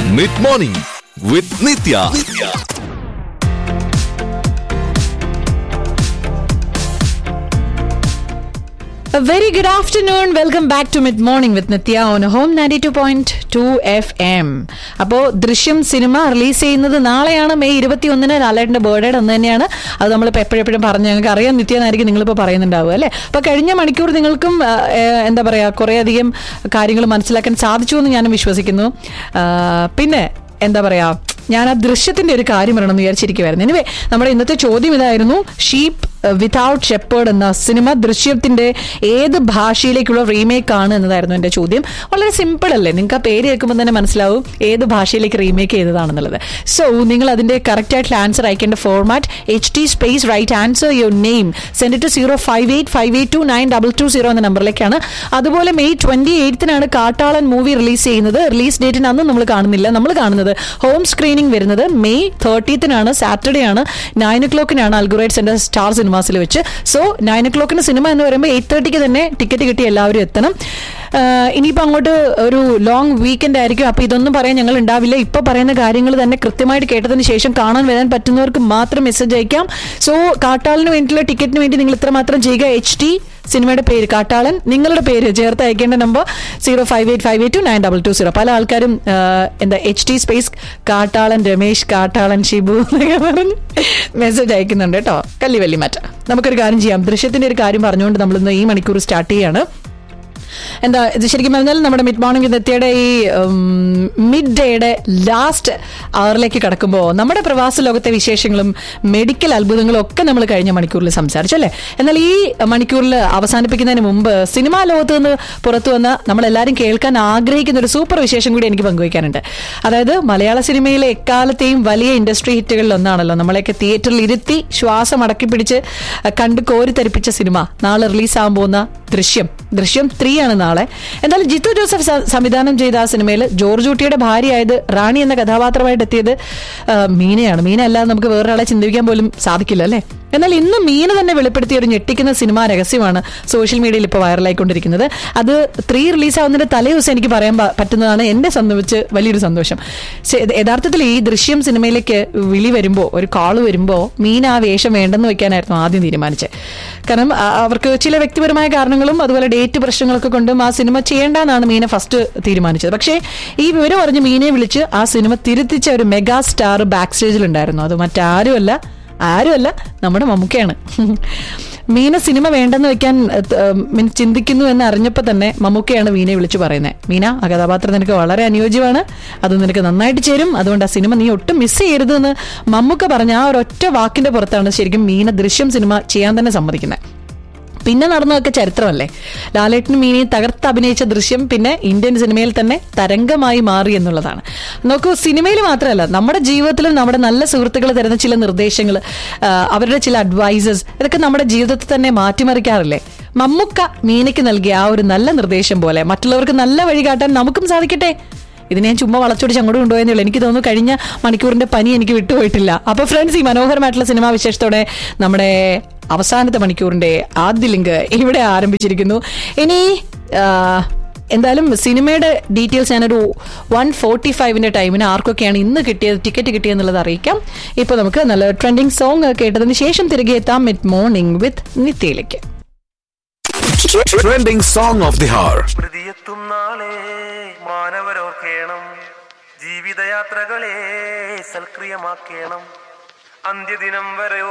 Mid morning with Nithya A very good afternoon. Welcome back to Mid Morning with Nitya on Home 92.2 FM. അപ്പോൾ ദൃശ്യം cinema release ചെയ്യുന്നത് നാളെയാണ് May ഇരുപത്തി ഒന്നിന് ലാലേട്ടന്റെ ബർത്ത്ഡേ അന്ന് തന്നെയാണ് അത് നമ്മളിപ്പോൾ എപ്പോഴെപ്പോഴും പറഞ്ഞ് ഞങ്ങൾക്ക് അറിയാം നിത്യെന്നായിരിക്കും നിങ്ങളിപ്പോൾ പറയുന്നുണ്ടാവുക അല്ലേ അപ്പോൾ കഴിഞ്ഞ മണിക്കൂർ നിങ്ങൾക്കും ആ, ഏ, എന്താ പറയുക കുറേയധികം കാര്യങ്ങൾ മനസ്സിലാക്കാൻ സാധിച്ചു എന്ന് ഞാനും വിശ്വസിക്കുന്നു ആ, പിന്നെ എന്താ പറയാ ഞാൻ ആ ദൃശ്യത്തിന്റെ ഒരു കാര്യം പറയണമെന്ന് വിചാരിച്ചിരിക്കുവായിരുന്നു എനിവേ നമ്മുടെ ഇന്നത്തെ ചോദ്യം ഇതായിരുന്നു ഷീപ്പ് വിതൗട്ട് ഷെപ്പേർഡ് എന്ന സിനിമ ദൃശ്യത്തിന്റെ ഏത് ഭാഷയിലേക്കുള്ള റീമേക്ക് ആണ് എന്നതായിരുന്നു എന്റെ ചോദ്യം വളരെ സിമ്പിൾ അല്ലേ നിങ്ങൾക്ക് ആ പേര് കേൾക്കുമ്പോൾ തന്നെ മനസ്സിലാവും ഏത് ഭാഷയിലേക്ക് റീമേക്ക് ചെയ്തതാണെന്നുള്ളത് സോ നിങ്ങൾ അതിന്റെ കറക്റ്റ് ആയിട്ടുള്ള ആൻസർ അയക്കേണ്ട format H T space right answer your name send to zero five eight five eight two nine double two zero എന്ന നമ്പറിലേക്കാണ് അതുപോലെ മെയ് ട്വന്റി എയ്ത്തിനാണ് കാട്ടാളൻ മൂവി റിലീസ് ചെയ്യുന്നത് റിലീസ് ഡേറ്റിന് അന്ന് നമ്മൾ കാണുന്നില്ല നമ്മൾ കാണുന്നത് ഹോം സ്ക്രീനിങ് വരുന്നത് മെയ് തേർട്ടീത്തിനാണ് സാറ്റർഡേ ആണ് നയൻ ഒ ക്ലോക്കിനാണ് അൽഗുറൈറ്റ് സെന്റർ സ്റ്റാർ സിനിമാസിൽ വെച്ച് സോ നയൻ ഒ ക്ലോക്കിന് സിനിമ എന്ന് പറയുമ്പോൾ എയ്റ്റ് തേർട്ടിക്ക് തന്നെ ടിക്കറ്റ് കിട്ടി എല്ലാവരും എത്തണം ആഹ് ഇനിയിപ്പോൾ അങ്ങോട്ട് ഒരു ലോങ് വീക്കെൻഡ് ആയിരിക്കും അപ്പോൾ ഇതൊന്നും പറയാൻ ഞങ്ങൾ ഉണ്ടാവില്ല ഇപ്പോൾ പറയുന്ന കാര്യങ്ങൾ തന്നെ കൃത്യമായിട്ട് കേട്ടതിന് ശേഷം കാണാൻ വരാൻ പറ്റുന്നവർക്ക് മാത്രം മെസ്സേജ് അയക്കാം സോ കാട്ടാളിന് വേണ്ടിയിട്ടുള്ള ടിക്കറ്റിന് വേണ്ടി നിങ്ങൾ ഇത്രമാത്രം ചെയ്യുക എച്ച് ടി സിനിമയുടെ പേര് കാട്ടാളൻ നിങ്ങളുടെ പേര് ചേർത്ത് അയക്കേണ്ട number zero five eight five eight two nine double two zero പല ആൾക്കാരും ആഹ്, എന്താ എച്ച് ടി സ്പേസ് കാട്ടാളൻ രമേശ് കാട്ടാളൻ ഷിബു എന്നൊക്കെ പറഞ്ഞ് മെസ്സേജ് അയക്കുന്നുണ്ട് കേട്ടോ കല്ലി വല്ലി മാറ്റ നമുക്കൊരു കാര്യം ചെയ്യാം ദൃശ്യത്തിന്റെ ഒരു കാര്യം പറഞ്ഞുകൊണ്ട് നമ്മളിന്ന് ഈ മണിക്കൂർ സ്റ്റാർട്ട് ചെയ്യാണ് എന്താ ഇത് ശരിക്കും പറഞ്ഞാൽ നമ്മുടെ മിഡ് മോർണിംഗ് വിദഗ്ധയുടെ ഈ മിഡ് ഡേയുടെ ലാസ്റ്റ് അവറിലേക്ക് കടക്കുമ്പോൾ നമ്മുടെ പ്രവാസ ലോകത്തെ വിശേഷങ്ങളും മെഡിക്കൽ അത്ഭുതങ്ങളും ഒക്കെ നമ്മൾ കഴിഞ്ഞ മണിക്കൂറിൽ സംസാരിച്ചു അല്ലേ എന്നാൽ ഈ മണിക്കൂറിൽ അവസാനിപ്പിക്കുന്നതിന് മുമ്പ് സിനിമാ ലോകത്ത് നിന്ന് പുറത്തു വന്ന നമ്മളെല്ലാവരും കേൾക്കാൻ ആഗ്രഹിക്കുന്ന ഒരു സൂപ്പർ വിശേഷം കൂടി എനിക്ക് പങ്കുവയ്ക്കാനുണ്ട് അതായത് മലയാള സിനിമയിലെ എക്കാലത്തെയും വലിയ ഇൻഡസ്ട്രി ഹിറ്റുകളിൽ ഒന്നാണല്ലോ നമ്മളെയൊക്കെ തിയേറ്ററിൽ ഇരുത്തി ശ്വാസം അടക്കി പിടിച്ച് കണ്ട് കോരിത്തരിപ്പിച്ച സിനിമ നാളെ റിലീസാകാൻ പോകുന്ന ദൃശ്യം ദൃശ്യം ത്രീ ആണ് നാളെ എന്തായാലും ജിത്തു ജോസഫ് സ- സംവിധാനം ചെയ്ത ആ സിനിമയിൽ ജോർജ് ഊട്ടിയുടെ ഭാര്യയായത് റാണി എന്ന കഥാപാത്രമായിട്ട് എത്തിയത് ആ, മീനയാണ് മീന അല്ലാതെ നമുക്ക് വേറൊരാളെ ചിന്തിക്കാൻ പോലും സാധിക്കില്ല അല്ലേ എന്നാൽ ഇന്ന് മീന തന്നെ വെളിപ്പെടുത്തിയ ഒരു ഞെട്ടിക്കുന്ന സിനിമാ രഹസ്യമാണ് സോഷ്യൽ മീഡിയയിൽ ഇപ്പോൾ വൈറലായിക്കൊണ്ടിരിക്കുന്നത് അത് ത്രീ റിലീസ് ആവുന്നതിന്റെ തലേ ദിവസം എനിക്ക് പറയാൻ പ- പറ്റുന്നതാണ് എന്നെ സംബന്ധിച്ച് വലിയൊരു സന്തോഷം ശ- യഥാർത്ഥത്തിൽ ഈ ദൃശ്യം സിനിമയിലേക്ക് വിളി വരുമ്പോൾ ഒരു കാള് വരുമ്പോൾ മീന ആ വേഷം വേണ്ടെന്ന് വെക്കാനായിരുന്നു ആദ്യം തീരുമാനിച്ചത് കാരണം ആ- അവർക്ക് ചില വ്യക്തിപരമായ കാരണങ്ങളും അതുപോലെ ഡേറ്റ് പ്രശ്നങ്ങളൊക്കെ കൊണ്ടും ആ സിനിമ ചെയ്യേണ്ടെന്നാണ് മീന ഫസ്റ്റ് തീരുമാനിച്ചത് പക്ഷേ ഈ വിവരം അറിഞ്ഞ് മീനയെ വിളിച്ച് ആ സിനിമ തിരുത്തിച്ച ഒരു മെഗാ സ്റ്റാർ ബാക്ക് സ്റ്റേജിൽ ഉണ്ടായിരുന്നു അത് മറ്റാരുമല്ല ആരുമല്ല നമ്മുടെ മമ്മൂക്കയാണ് മീന സിനിമ വേണ്ടെന്ന് വെക്കാൻ മീൻസ് ചിന്തിക്കുന്നു എന്ന് അറിഞ്ഞപ്പോൾ തന്നെ മമ്മൂക്കയാണ് മീനയെ വിളിച്ചു പറയുന്നത് മീന ആ കഥാപാത്രം നിനക്ക് വളരെ അനുയോജ്യമാണ് അത് നിനക്ക് നന്നായിട്ട് ചേരും അതുകൊണ്ട് ആ സിനിമ നീ ഒട്ടും മിസ് ചെയ്യരുത് എന്ന് മമ്മൂക്ക പറഞ്ഞ ആ ഒരൊറ്റ വാക്കിന്റെ പുറത്താണ് ശരിക്കും മീന ദൃശ്യം സിനിമ ചെയ്യാൻ തന്നെ സമ്മതിക്കുന്നത് പിന്നെ നടന്നതൊക്കെ ചരിത്രമല്ലേ ലാലേട്ടനും മീനയും തകർത്ത് അഭിനയിച്ച ദൃശ്യം പിന്നെ ഇന്ത്യൻ സിനിമയിൽ തന്നെ തരംഗമായി മാറി എന്നുള്ളതാണ് നോക്കൂ സിനിമയിൽ മാത്രമല്ല നമ്മുടെ ജീവിതത്തിലും നമ്മുടെ നല്ല സുഹൃത്തുക്കൾ തരുന്ന ചില നിർദ്ദേശങ്ങൾ അവരുടെ ചില അഡ്വൈസസ് ഇതൊക്കെ നമ്മുടെ ജീവിതത്തെ തന്നെ മാറ്റിമറിക്കാറില്ലേ മമ്മുക്ക മീനയ്ക്ക് നൽകിയ ആ ഒരു നല്ല നിർദ്ദേശം പോലെ മറ്റുള്ളവർക്ക് നല്ല വഴി കാട്ടാൻ നമുക്കും സാധിക്കട്ടെ ഇത് ഞാൻ ചുമ്മാ വളച്ചൊടിച്ച് അങ്ങോട്ട് കൊണ്ടുപോയെന്നേ ഉള്ളൂ എനിക്ക് തോന്നുന്നു കഴിഞ്ഞ മണിക്കൂറിന്റെ പനി എനിക്ക് വിട്ടുപോയിട്ടില്ല അപ്പൊ ഫ്രണ്ട്സ് ഈ മനോഹരമായിട്ടുള്ള സിനിമാ വിശേഷത്തോടെ നമ്മുടെ അവസാനത്തെ മണിക്കൂറിന്റെ ആദ്യ ലിങ്ക് ഇവിടെ ആരംഭിച്ചിരിക്കുന്നു ഇനി ആ, എന്തായാലും സിനിമയുടെ ഡീറ്റെയിൽസ് ഞാനൊരു വൺ ഫോർട്ടി ഫൈവിന്റെ ടൈമിന് ആർക്കൊക്കെയാണ് ഇന്ന് കിട്ടിയത് ടിക്കറ്റ് കിട്ടിയെന്നുള്ളത് അറിയിക്കാം ഇപ്പൊ നമുക്ക് നല്ല ട്രെൻഡിങ് സോങ് കേട്ടതിന് ശേഷം തിരികെ എത്താം മിഡ് മോർണിംഗ് വിത്ത് നിത്യയിലേക്ക് trending song of the hour പ്രതിയെത്തും നാളെ മാനവരോർക്കേണം ജീവിതയാത്രകളെ സൽക്രിയമാക്കേണം അന്ത്യദിനം വരെ